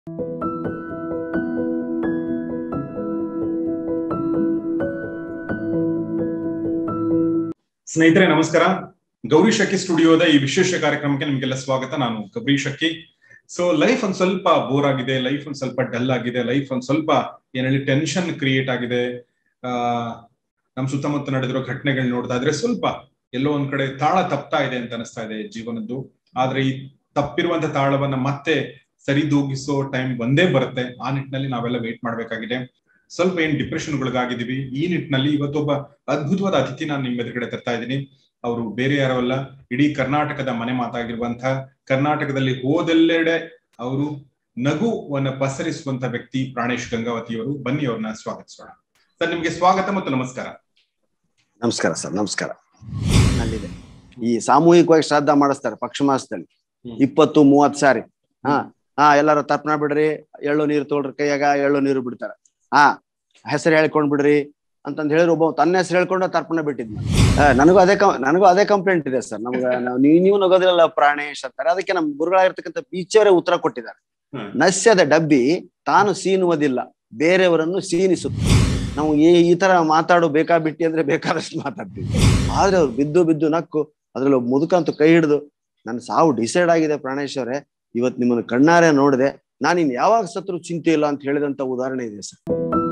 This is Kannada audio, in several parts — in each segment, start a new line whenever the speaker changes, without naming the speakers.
ಸ್ನೇಹಿತರೆ ನಮಸ್ಕಾರ ಗೌರಿ ಶಕ್ಕಿ ಸ್ಟುಡಿಯೋದ ಈ ವಿಶೇಷ ಕಾರ್ಯಕ್ರಮಕ್ಕೆ ನಿಮ್ಗೆಲ್ಲ ಸ್ವಾಗತ ನಾನು ಗೌರಿ ಶಕ್ಕಿ ಸೊ ಲೈಫ್ ಒಂದ್ ಸ್ವಲ್ಪ ಬೋರ್ ಆಗಿದೆ ಲೈಫ್ ಒಂದ್ ಸ್ವಲ್ಪ ಡಲ್ ಆಗಿದೆ ಲೈಫ್ ಒಂದ್ ಸ್ವಲ್ಪ ಏನ್ ಹೇಳಿ ಟೆನ್ಷನ್ ಕ್ರಿಯೇಟ್ ಆಗಿದೆ ಆ ನಮ್ ಸುತ್ತಮುತ್ತ ನಡೆದಿರೋ ಘಟನೆಗಳು ನೋಡ್ತಾ ಇದ್ರೆ ಸ್ವಲ್ಪ ಎಲ್ಲೋ ಒಂದ್ ಕಡೆ ತಾಳ ತಪ್ತಾ ಇದೆ ಅಂತ ಅನಿಸ್ತಾ ಇದೆ ಜೀವನದ್ದು ಆದ್ರೆ ಈ ತಪ್ಪಿರುವಂತ ತಾಳವನ್ನ ಮತ್ತೆ ಸರಿದೂಗಿಸೋ ಟೈಮ್ ಬಂದೇ ಬರುತ್ತೆ ಆ ನಿಟ್ಟಿನಲ್ಲಿ ನಾವೆಲ್ಲ ವೇಟ್ ಮಾಡ್ಬೇಕಾಗಿದೆ ಸ್ವಲ್ಪ ಏನ್ ಡಿಪ್ರೆಷನ್ ಒಳಗಾಗಿದ್ದೀವಿ ಈ ನಿಟ್ಟಿನಲ್ಲಿ ಇವತ್ತೊಬ್ಬ ಅದ್ಭುತವಾದ ಅತಿಥಿ ನಾನು ನಿಮ್ಮ ಎದುರುಗಡೆ ತರ್ತಾ ಇದ್ದೀನಿ ಅವರು ಬೇರೆ ಯಾರೋ ಅಲ್ಲ ಇಡೀ ಕರ್ನಾಟಕದ ಮನೆ ಮಾತಾಗಿರುವಂತಹ ಕರ್ನಾಟಕದಲ್ಲಿ ಹೋದೆಲ್ಲೆಡೆ ಅವರು ನಗುವನ್ನ ಪಸರಿಸುವಂತ ವ್ಯಕ್ತಿ ಪ್ರಾಣೇಶ್ ಗಂಗಾವತಿಯವರು ಬನ್ನಿ ಅವ್ರನ್ನ ಸ್ವಾಗತಿಸೋಣ ಸರ್ ನಿಮ್ಗೆ ಸ್ವಾಗತ ಮತ್ತು ನಮಸ್ಕಾರ
ನಮಸ್ಕಾರ ಸರ್ ನಮಸ್ಕಾರ ಅಲ್ಲಿದೆ ಈ ಸಾಮೂಹಿಕವಾಗಿ ಶ್ರಾದ್ದ ಮಾಡಿಸ್ತಾರೆ ಪಕ್ಷ ಮಾಸದಲ್ಲಿ
ಹ್ಮ್.
ಇಪ್ಪತ್ತು ಮೂವತ್ ಸಾರಿ ಹಾ ಹಾ ಎಲ್ಲಾರು ತರ್ಪಣ ಬಿಡ್ರಿ ಎಳ್ಳು ನೀರು ತೊಗೊಳ್ರಿ ಕೈಯಾಗ ಎಳ್ಳು ನೀರು ಬಿಡ್ತಾರ ಹಾ ಹೆಸರು ಹೇಳ್ಕೊಂಡ್ ಬಿಡ್ರಿ ಅಂತಂದ್ ಹೇಳಿದ್ರು ಒಬ್ಬ ತನ್ನ ಹೆಸರು ಹೇಳ್ಕೊಂಡು ತರ್ಪಣ ಬಿಟ್ಟಿದ್ ನನಗೂ ಅದೇ ಕಂ- ನನಗೂ ಅದೇ ಕಂಪ್ಲೇಂಟ್ ಇದೆ ಸರ್ ನಮ್ಗ ನಾವು ನೀವು ನೀವು ನಗೋದಿಲ್ಲ ಪ್ರಾಣೇಶ್ ಅಂತಾರೆ ಅದಕ್ಕೆ ನಮ್ ಗುರುಗಳಾಗಿರ್ತಕ್ಕಂಥ ಬೀಚವರೇ ಉತ್ತರ ಕೊಟ್ಟಿದ್ದಾರೆ
ಹ್ಮ್.
ನಸ್ಯದ ಡಬ್ಬಿ ತಾನು ಸೀನುವುದಿಲ್ಲ ಬೇರೆಯವರನ್ನು ಸೀನಿಸುತ್ತೆ ನಾವು ಈ ಈ ತರ ಮಾತಾಡೋ ಬೇಕಾ ಬಿಟ್ಟಿ ಅಂದ್ರೆ ಬೇಕಾದಷ್ಟು ಮಾತಾಡ್ತೀವಿ ಆದ್ರೆ ಅವ್ರು ಬಿದ್ದು ಬಿದ್ದು ನಕ್ಕು ಅದ್ರಲ್ಲಿ ಒಬ್ಬ ಮುದುಕಂತೂ ಕೈ ಹಿಡಿದು ನನ್ನ ಸಾವು ಡಿಸೈಡ್ ಆಗಿದೆ ಪ್ರಾಣೇಶ್ ಅವರೇ ಇವತ್ ನಿಮ್ಮನ್ನ ಕಣ್ಣಾರೆ ನೋಡಿದೆ ನಾನು ಇನ್ ಯಾವಾಗ ಸತ್ರು ಚಿಂತೆ ಇಲ್ಲ ಅಂತ ಹೇಳಿದಂತ ಉದಾಹರಣೆ ಇದೆ ಸರ್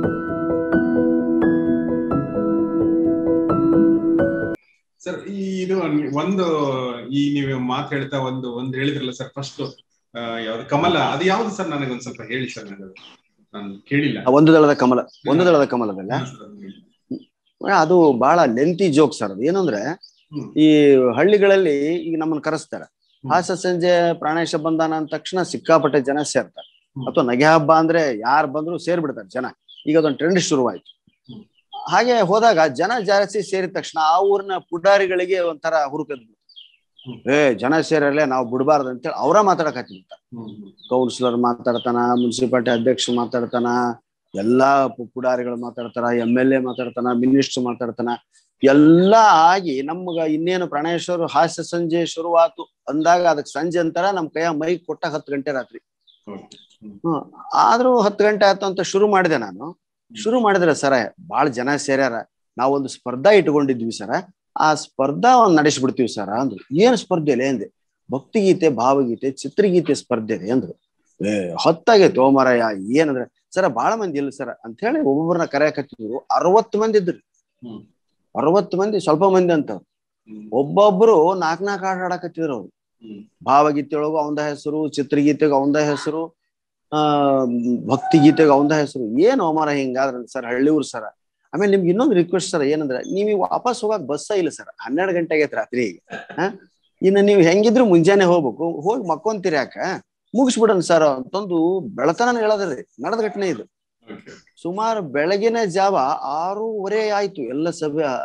ಸರ್ ಈ ಇದು ಒಂದು ಈ ನೀವು ಮಾತು ಹೇಳ್ತಾ ಒಂದು ಒಂದು ಹೇಳಿದ್ರಲ್ಲ ಸರ್ ಫಸ್ಟ್ ಯಾವ್ದು ಕಮಲ ಅದು ಯಾವ್ದು ಸರ್ ನನಗೆ ಒಂದ್ ಸ್ವಲ್ಪ ಹೇಳಿ ಸರ್ ನನಗೆ ನಾನು ಕೇಳಿಲ್ಲ
ಆ ಒಂದು ದಳದ ಕಮಲ ಒಂದು ದಳದ ಕಮಲದಲ್ಲ
ಹಾ, sir, ಹೇಳಿ.
ಅದು ಬಹಳ ಲೆಂತಿ ಜೋಕ್ ಸರ್ ಅದು ಏನಂದ್ರೆ
ಹ್ಮ್.
ಈ ಹಳ್ಳಿಗಳಲ್ಲಿ ಈಗ ನಮ್ಮನ್ನ ಕರೆಸ್ತಾರೆ
ಹ್ಮ್.
ಹಾಸ ಸಂಜೆ ಪ್ರಾಣೇಶ ಬಂದಾನ ಅಂದ ತಕ್ಷಣ ಸಿಕ್ಕಾಪಟ್ಟೆ ಜನ ಸೇರ್ತಾರೆ
ಹ್ಮ್.
ಅಥವಾ ನಗೆ ಹಬ್ಬ ಅಂದ್ರೆ ಯಾರು ಬಂದ್ರು ಸೇರ್ಬಿಡ್ತಾರೆ ಜನ ಈಗ ಅದೊಂದು ಟ್ರೆಂಡ್ ಶುರುವಾಯ್ತು
ಹ್ಮ್.
ಹಾಗೆ ಹೋದಾಗ ಜನ ಜಾಸ್ತಿ ಸೇರಿದ ತಕ್ಷಣ ಆ ಊರಿನ ಪುಡಾರಿಗಳಿಗೆ ಒಂಥರ ಹುರುಪೆದ್ದು
ಹ್ಮ್.
ಏ ಜನ ಸೇರಲ್ಲೇ ನಾವು ಬಿಡಬಾರ್ದು ಅಂತೇಳಿ ಅವರ ಮಾತಾಡಕತ್ತಿರ್ತಾರೆ
ಹ್ಮ್, ಹ್ಮ್.
ಕೌನ್ಸಿಲರ್ ಮಾತಾಡ್ತಾನ ಮುನ್ಸಿಪಾಲಿಟಿ ಅಧ್ಯಕ್ಷ ಮಾತಾಡ್ತಾನ ಎಲ್ಲಾ ಪು- ಪುಡಾರಿಗಳು ಮಾತಾಡ್ತಾರ ಎಂ ಎಲ್ ಎ ಮಾತಾಡ್ತಾನ ಮಿನಿಸ್ಟರ್ ಮಾತಾಡ್ತಾನ ಎಲ್ಲಾ ಆಗಿ ನಮ್ಗ ಇನ್ನೇನು ಪ್ರಾಣೇಶ್ವರ ಹಾಸ್ಯ ಸಂಜೆ ಶುರುವಾತು ಅಂದಾಗ ಅದಕ್ಕೆ ಸಂಜೆ ಅಂತಾರ ನಮ್ ಕೈಯ ಮೈ ಕೊಟ್ಟಾಗ ಹತ್ತು ಗಂಟೆ ರಾತ್ರಿ
Okay. ಹ್ಮ್.
ಹ್ಮ್ ಆದ್ರೂ ಹತ್ತು ಗಂಟೆ ಆಯ್ತು ಅಂತ ಶುರು ಮಾಡಿದೆ ನಾನು ಶುರು ಮಾಡಿದ್ರೆ ಸರ ಬಾಳ ಜನ ಸೇರ್ಯಾರ ನಾವೊಂದು ಸ್ಪರ್ಧಾ ಇಟ್ಕೊಂಡಿದ್ವಿ ಸರ ಆ ಸ್ಪರ್ಧಾ ಒಂದ್ ನಡೆಸ್ಬಿಡ್ತೀವಿ ಸರ ಅಂದ್ರು ಏನ್ ಸ್ಪರ್ಧೆ ಅಲ್ಲೇ ಅಂದೆ ಭಕ್ತಿಗೀತೆ ಭಾವಗೀತೆ ಚಿತ್ರಗೀತೆ ಸ್ಪರ್ಧೆ ಇದೆ ಅಂದ್ರು ಏ ಹೊತ್ತಾಗೈತೆ ಓ ಮಾರಾಯ ಏನಂದ್ರೆ ಸರ ಬಾಳ ಮಂದಿ ಇಲ್ಲ ಸರ ಅಂತ ಹೇಳಿ ಒಬ್ಬೊಬ್ಬರನ್ನ ಕರೆಯಕತ್ತಿದ್ರು ಅರವತ್ತು ಮಂದಿ ಇದ್ರು
ಹ್ಮ್.
ಅರವತ್ತು ಮಂದಿ ಸ್ವಲ್ಪ ಮಂದಿ ಅಂತ
ಹ್ಮ್.
ಒಬ್ಬೊಬ್ರು ನಾಲ್ಕ್ ನಾಲ್ಕು ಹಾಡು ಹಾಡಕತ್ತಿದ್ರು ಅವ್ರು
ಹ್ಮ್.
ಭಾವಗೀತೆ ಒಳಗು ಅವಂದ ಹೆಸರು ಚಿತ್ರಗೀತೆಗೆ ಅವಂದ ಹೆಸರು ಆ ಭಕ್ತಿ ಗೀತೆಗೆ ಅವಂದ ಹೆಸರು ಏನು ಅಮರ ಹಿಂಗಾದ್ರ ಸರ್ ಹಳ್ಳಿಯೂರ್ ಸರ ಆಮೇಲೆ ನಿಮ್ಗೆ ಇನ್ನೊಂದು ರಿಕ್ವೆಸ್ಟ್ ಸರ್ ಏನಂದ್ರೆ ನೀವು ವಾಪಸ್ ಹೋಗಕ್ ಬಸ್ಸ ಇಲ್ಲ ಸರ್ ಹನ್ನೆರಡು ಗಂಟೆಗೆ ಐತ್ ರಾತ್ರಿ ಈಗ ಹಾ ಇನ್ನು ನೀವು ಹೆಂಗಿದ್ರು ಮುಂಜಾನೆ ಹೋಗ್ಬೇಕು ಹೋಗಿ ಮಕ್ಕೊಂತೀರಿ ಯಾಕ ಮುಗಿಸ್ಬಿಡನ್ ಸರ್ ಅಂತಂದು ಬೆಳತನ ಹೇಳದ್ರಿ ನಡೆದ ಘಟನೆ ಇದು
Okay.
ಸುಮಾರು ಬೆಳಗಿನ ಜಾವ ಆರೂವರೆ ಆಯ್ತು ಎಲ್ಲ ಸಭೆ ಆ,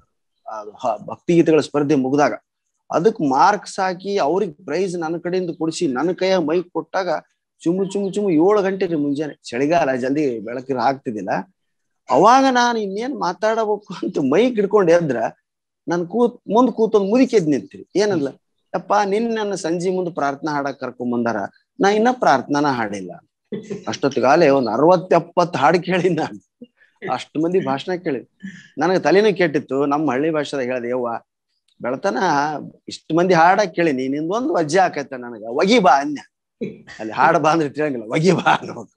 ಆ, ಹ- ಭಕ್ತಿಗೀತೆಗಳ ಸ್ಪರ್ಧೆ ಮುಗ್ದಾಗ ಅದಕ್ ಮಾರ್ಕ್ಸ್ ಹಾಕಿ ಅವ್ರಿಗೆ ಪ್ರೈಸ್ ನನ್ನ ಕಡೆಯಿಂದ ಕೊಡಿಸಿ ನನ್ನ ಕೈಯ ಮೈಕ್ ಕೊಟ್ಟಾಗ ಚುಮ್ಮು ಚುಮ್ಮು ಚುಮ್ಮು ಏಳು ಗಂಟೆ ರೀ ಮುಂಜಾನೆ ಚಳಿಗಾಲ ಜಲ್ದಿ ಬೆಳಕಿರ ಹಾಕ್ತಿದ್ದಿಲ್ಲ ಅವಾಗ ನಾನು ಇನ್ನೇನ್ ಮಾತಾಡಬೇಕು ಅಂತ ಮೈಕ್ ಹಿಡ್ಕೊಂಡು ಎದ್ರ ನನ್ ಕೂತ್ ಮುಂದ್ ಕೂತೊಂದ್ ಮುದುಕಿ ಎದ್ ನಿಂತ್ರಿ ಏನಲ್ಲ ಯಪ್ಪ ನಿನ್ ನನ್ನ ಸಂಜೆ ಮುಂದೆ ಪ್ರಾರ್ಥನಾ ಹಾಡಕ್ ಕರ್ಕೊಂಡ್ ಬಂದಾರ ನಾ ಇನ್ನ ಪ್ರಾರ್ಥನಾನ ಹಾಡಿಲ್ಲ ಅಷ್ಟೊತ್ತಿಗಾಲೆ ಒಂದ್ ಅರವತ್ ಎಪ್ಪತ್ ಹಾಡು ಕೇಳಿ ನಾನು ಅಷ್ಟು ಮಂದಿ ಭಾಷಣ ಕೇಳಿ ನನಗೆ ತಲೆನೂ ಕೆಟ್ಟಿತ್ತು ನಮ್ಮ ಹಳ್ಳಿ ಭಾಷೆದಾಗ ಹೇಳ್ದೆ ಯವ್ವ ಬೆಳತನ ಇಷ್ಟು ಮಂದಿ ಹಾಡ ಕೇಳಿನಿ ನಿಂದೊಂದು ವಜ್ಜೆ ಆಕೈತೆ ನನಗ ಒಗಿ ಬಾ ಅನ್ಯ ಅಲ್ಲಿ ಹಾಡ ಬಾ ಅಂದ್ರೆ ತಿಳಂಗಿಲ್ಲ ಒಗಿ ಬಾ ಅನ್ಬೇಕು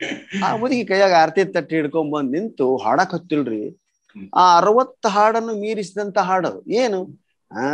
ಆ ಮುದುಕಿ ಕೈಯಾಗ ಆರತಿ ತಟ್ಟಿ ಹಿಡ್ಕೊಂಡ್ ಬಂದ್ ನಿಂತು ಹಾಡಕ್ ಹತ್ತಿಲ್ರಿ ಆ ಅರವತ್ತು ಹಾಡನ್ನು ಮೀರಿಸಿದಂತ ಹಾಡು ಏನು ಆ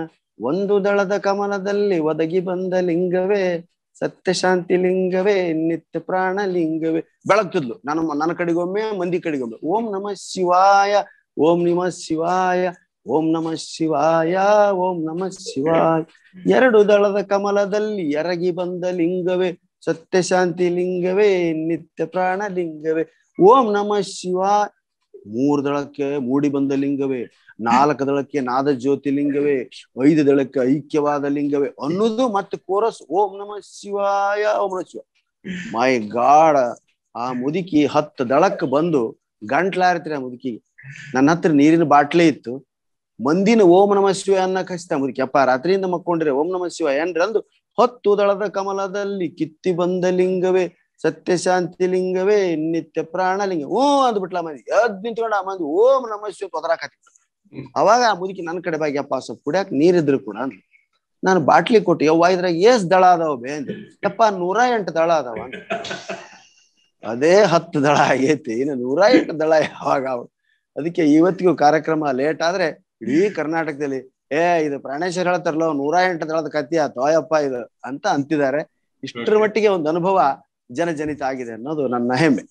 ಒಂದು ದಳದ ಕಮಲದಲ್ಲಿ ಒದಗಿ ಬಂದ ಲಿಂಗವೇ ಸತ್ಯ ಶಾಂತಿ ಲಿಂಗವೇ ನಿತ್ಯ ಪ್ರಾಣ ಲಿಂಗವೇ ಬೆಳಗ್ತಿದ್ಲು ನನ್ನ ನನ್ನ ಕಡೆಗೊಮ್ಮೆ ಮಂದಿ ಕಡೆಗೊಮ್ಮೆ ಓಂ ನಮ ಶಿವಾಯ ಓಂ ನಮ ಶಿವಾಯ ಓಂ ನಮ ಶಿವಾಯ ಓಂ ನಮ ಶಿವಾಯ ಎರಡು ದಳದ ಕಮಲದಲ್ಲಿ ಎರಗಿ ಬಂದ ಲಿಂಗವೇ ಸತ್ಯ ಶಾಂತಿ ಲಿಂಗವೇ ನಿತ್ಯ ಪ್ರಾಣ ಲಿಂಗವೇ ಓಂ ನಮ ಶಿವಾಯ ಮೂರ್ ದಳಕ್ಕೆ ಮೂಡಿ ಬಂದ ಲಿಂಗವೇ ನಾಲ್ಕು ದಳಕ್ಕೆ ನಾದ ಜ್ಯೋತಿ ಲಿಂಗವೇ ಐದು ದಳಕ್ಕೆ ಐಕ್ಯವಾದ ಲಿಂಗವೇ ಅನ್ನೋದು ಮತ್ತೆ ಕೋರಸ್ ಓಂ ನಮ ಶಿವಾಯ ಓಂ ನಮ ಶಿವ ಮೈ ಗಾಡ್ ಆ ಮುದುಕಿ ಹತ್ತು ದಳಕ್ಕೆ ಬಂದು ಗಂಟ್ಲಾರ್ತಿರ ಆ ಮುದುಕಿಗೆ ನನ್ನ ಹತ್ರ ನೀರಿನ ಬಾಟ್ಲಿ ಇತ್ತು ಮಂದಿನ ಓಂ ನಮ ಶಿವ ಅನ್ನ ಕಸಿತ ಮುದುಕಿ ಅಪ್ಪ ರಾತ್ರಿಯಿಂದ ಮಕ್ಕೊಂಡ್ರೆ ಓಂ ನಮ ಶಿವ ಏನ್ರಿ ಅಂದು ಹತ್ತು ದಳದ ಕಮಲದಲ್ಲಿ ಕಿತ್ತಿ ಬಂದ ಲಿಂಗವೇ ಸತ್ಯ ಶಾಂತಿ ಲಿಂಗವೇ ನಿತ್ಯ ಪ್ರಾಣಲಿಂಗ ಓ ಅಂದ್ಬಿಟ್ಲ ಮಂದಿ ಎದ್ ನಿಂತ್ಕೊಂಡ ಆ ಮಂದಿ ಓಂ ನಮ ಶಿವ ತೊದರಾಕತ್ತಿತ್ತು ಅವಾಗ ಆ ಮುದುಕಿ ನನ್ನ ಕಡೆ ಬಾಗ್ಯಪ್ಪ ಸ್ವಲ್ಪ ಕುಡಿಯಾಕ ನೀರಿದ್ರು ಕೂಡ ಅಂದ್ಲು. ನಾನು ಬಾಟ್ಲಿ ಕೊಟ್ಟು ಯವ್ವ ಇದ್ರಾಗ ಏಸ್ ದಳ ಅದಾವ ಬೇ ಅಂದೆ ಯಪ್ಪ ನೂರ ಎಂಟು ದಳ ಅದಾವ ಅಂದೆ. ಅದೇ ಹತ್ತು ದಳ ಆಗೈತಿ ಇನ್ನು ನೂರ ಎಂಟು ದಳ ಯಾವಾಗ ಅವ ಅದಕ್ಕೆ ಇವತ್ತಿಗೂ ಕಾರ್ಯಕ್ರಮ ಲೇಟ್ ಆದ್ರೆ ಇಡೀ ಕರ್ನಾಟಕದಲ್ಲಿ ಏ ಇದು ಪ್ರಾಣೇಶ್ವರ ಹೇಳ್ತಾರಲ್ಲ ನೂರ ಎಂಟು ದಳದ ಕತ್ತಿ ಆತು ಅಯ್ಯಪ್ಪ ಇದು ಅಂತ ಅಂತಿದ್ದಾರೆ ಇಷ್ಟರ ಮಟ್ಟಿಗೆ ಒಂದು ಅನುಭವ ಜನಜನಿತ ಆಗಿದೆ ಅನ್ನೋದು ನನ್ನ ಹೆಮ್ಮೆ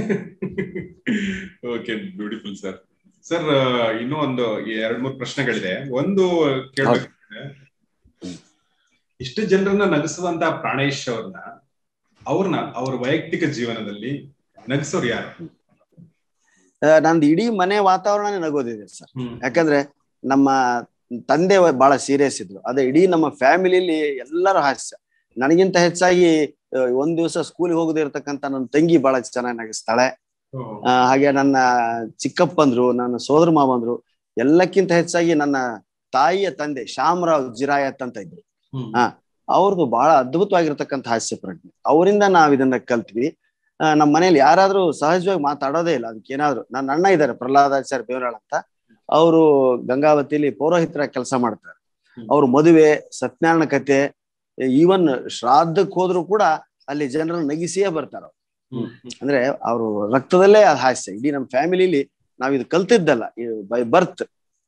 ಓಕೆ ಬ್ಯೂಟಿಫುಲ್ ಸರ್ ಸರ್ ಇನ್ನೂ ಒಂದು ಎರಡ್ ಮೂರು ಪ್ರಶ್ನೆಗಳಿದೆ ಒಂದು ಕೇಳ್ಬೇಕಂದ್ರೆ ಇಷ್ಟು ಜನರನ್ನ ನಗಿಸುವಂತ ಪ್ರಾಣೇಶ್ ಅವ್ರನ್ನ ಅವ್ರನ್ನ ಅವ್ರ ವೈಯಕ್ತಿಕ ಜೀವನದಲ್ಲಿ ನಗಿಸೋರು ಯಾರು
ಆ, ನಂದು ಇಡೀ ಮನೆ ವಾತಾವರಣನೇ ನಗೋದಿದೆ ಸರ್ ಯಾಕಂದ್ರೆ ನಮ್ಮ ತಂದೆ ಬಹಳ ಸೀರಿಯಸ್ ಇದ್ರು ಅದೇ ಇಡೀ ನಮ್ಮ ಫ್ಯಾಮಿಲಿಲಿ ಎಲ್ಲರೂ ಹಾಸ್ಯ ನನಗಿಂತ ಹೆಚ್ಚಾಗಿ ಆ, ಒಂದ್ ದಿವಸ ಸ್ಕೂಲಿಗೆ ಹೋಗದೆ ಇರ್ತಕ್ಕಂತ ನನ್ನ ತಂಗಿ ಬಹಳ ಚೆನ್ನಾಗಿ ನಗಿಸ್ತಾಳೆ ಆ, ಹಾಗೆ ನನ್ನ ಚಿಕ್ಕಪ್ಪಂದ್ರು ನನ್ನ ಸೋದರ ಮಾವಂದ್ರು ಎಲ್ಲಕ್ಕಿಂತ ಹೆಚ್ಚಾಗಿ ನನ್ನ ತಾಯಿಯ ತಂದೆ ಶ್ಯಾಮರಾವ್ ಜಿರಾಯತ್ ಅಂತ ಇದ್ರು ಅವ್ರದ್ದು ಬಹಳ ಅದ್ಭುತವಾಗಿರ್ತಕ್ಕಂಥ ಹಾಸ್ಯ ಪ್ರಜ್ಞೆ ಅವರಿಂದ ನಾವ್ ಇದನ್ನ ಕಲ್ತ್ವಿ ಆ, ನಮ್ಮ ಮನೇಲಿ ಯಾರಾದ್ರೂ ಸಹಜವಾಗಿ ಮಾತಾಡೋದೇ ಇಲ್ಲ ಅದಕ್ಕೆ ಏನಾದ್ರು ನನ್ನ ಅಣ್ಣ ಇದ್ದಾರೆ ಪ್ರಹ್ಲಾದಾಚಾರ್ಯ ಬೇವರಾಳ್ ಅಂತ ಅವರು ಗಂಗಾವತಿಲಿ ಪೌರೋಹಿತರ ಕೆಲಸ ಮಾಡ್ತಾರೆ ಅವ್ರ ಮದುವೆ ಸತ್ಯನಾರಾಯಣ ಕತೆ ಈವನ್ ಶ್ರಾದ್ದಕ್ಕೆ ಹೋದ್ರು ಕೂಡ ಅಲ್ಲಿ ಜನರನ್ನ ನಗಿಸಿಯೇ ಬರ್ತಾರ ಅಂದ್ರೆ ಅವರು ರಕ್ತದಲ್ಲೇ ಅದು ಹಾಸ್ಯ ಇಡೀ ನಮ್ಮ ಫ್ಯಾಮಿಲಿಲಿ ನಾವ್ ಇದು ಕಲ್ತಿದ್ದಲ್ಲ ಬೈ ಬರ್ತ್